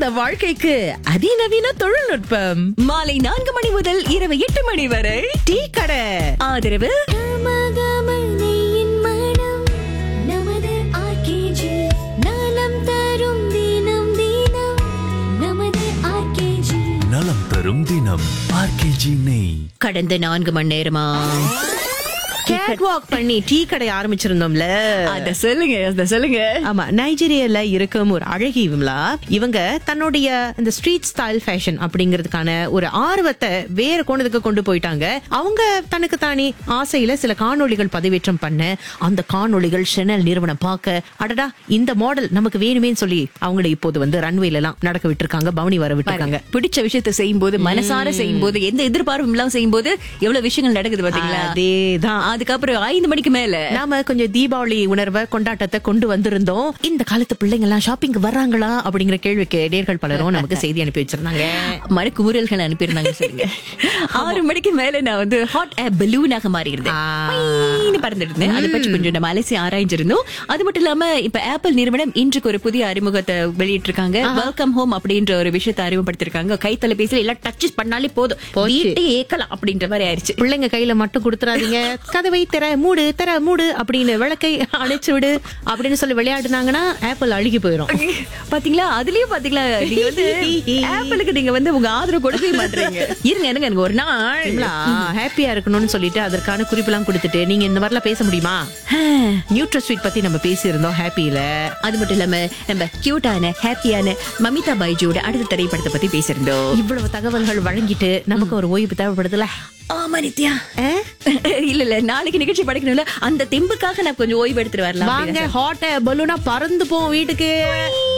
வாழ்க்கைக்கு அதிநவீன தொழில்நுட்பம் மாலை நான்கு மணி முதல் இரவு எட்டு மணி வரை டீ கடை ஆதரவு கமகமனையின் மனம் நமது RKG. நலம் தரும் தினம் தினம் நமது RKG. நலம் தரும் தினம் ஆர்கேஜி நெய் கடந்த நான்கு மணி நேரமா கேட் வாக் பண்ணி டீ கடை ஆரம்பிச்சிருந்தோம்ல அத சொல்லுங்க அத சொல்லுங்க ஆமா நைஜீரியால இருக்கும் ஒரு அழகி விமலா இவங்க தன்னுடைய இந்த ஸ்ட்ரீட் ஸ்டைல் ஃபேஷன் அப்படிங்கிறதுக்கான ஒரு ஆர்வத்தை வேற கோணத்துக்கு கொண்டு போயிட்டாங்க அவங்க தனக்கு தானே ஆசையில சில காணொளிகள் பதிவேற்றம் பண்ண அந்த காணொளிகள் ஷெனல் நிறுவனம் பார்க்க அடடா இந்த மாடல் நமக்கு வேணுமேன்னு சொல்லி அவங்களை இப்போது வந்து ரன்வேல எல்லாம் நடக்க விட்டுருக்காங்க பவனி வர விட்டுருக்காங்க பிடிச்ச விஷயத்த செய்யும் போது மனசார செய்யும் போது எந்த எதிர்பார்ப்பும் இல்லாம செய்யும் போது எவ்வளவு விஷயங்கள் நடக்குது பாத்தீங்களா அதேதான் அதுக்கப்புறம் ஐந்து மணிக்கு மேல நாம கொஞ்சம் தீபாவளி உணர்வை கொண்டாட்டத்தை கொண்டு வந்திருந்தோம் இந்த காலத்து பிள்ளைங்க எல்லாம் ஷாப்பிங் வர்றாங்களா அப்படிங்கிற கேள்விக்கு நேர்கள் பலரும் நமக்கு செய்தி அனுப்பி வச்சிருந்தாங்க மன குமுறல்கள் அனுப்பியிருந்தாங்க சொல்லுங்க ஆறு மணிக்கு மேல நான் வந்து ஹாட் ஏர் பலூனாக மாறி இருந்தேன் ஆ. பைன்னு பறந்துட்டு இருந்தேன் அதை பற்றி கொஞ்சம் நம்ம அலசி ஆராய்ஞ்சிருந்தோம் அது மட்டும் இல்லாம இப்ப ஆப்பிள் நிறுவனம் இன்றைக்கு ஒரு புதிய அறிமுகத்தை வெளியிட்டிருக்காங்க வெல்கம் ஹோம் அப்படின்ற ஒரு விஷயத்தை அறிமுகப்படுத்திருக்காங்க கை தொலைபேசியில எல்லாம் டச் பண்ணாலே போதும் போச்சு. வீட்டை ஏக்கலாம் அப்படின்ற மாதிரி ஆயிருச்சு பிள்ளைங்க கையில மட்டும் கொடுத்துறாதீங்க கதவை திற மூடு திற மூடு அப்படின்னு விளக்கை அணைச்சு விடு அப்படின்னு சொல்லி விளையாடுனாங்கன்னா ஆப்பிள் அழுகி போயிடும் பாத்தீங்களா அதுலயும் பாத்தீங்களா நீங்க வந்து ஆப்பிளுக்கு நீங்க வந்து உங்க ஆதரவு கொடுக்கவே மாட்டீங்க இருங்க இருங்க எனக்கு ஒரு நாள் ஹாப்பியா இருக்கணும்னு சொல்லிட்டு அதற்கான குறிப்பெல்லாம் கொடுத்துட்டு நீங்க இந்த மாதிரிலாம் பேச முடியுமா நியூட்ரோ ஸ்வீட் பத்தி நம்ம பேசியிருந்தோம் ஹாப்பியில அது மட்டும் இல்லாம நம்ம கியூட்டான ஹாப்பியான மமிதா பைஜோட அடுத்த திரைப்படத்தை பத்தி பேசியிருந்தோம் இவ்வளவு தகவல்கள் வழங்கிட்டு நமக்கு ஒரு ஓய்வு தேவைப்படுதுல ஆமா நித்யா இல்ல இல்ல நாளைக்கு நிகழ்ச்சி படிக்கணும்ல அந்த தெம்புக்காக நான் கொஞ்சம் ஓய்வு எடுத்துட்டு வரலாம் வாங்க ஹாட் பலூனா பறந்து போவோம் வீட்டுக்கு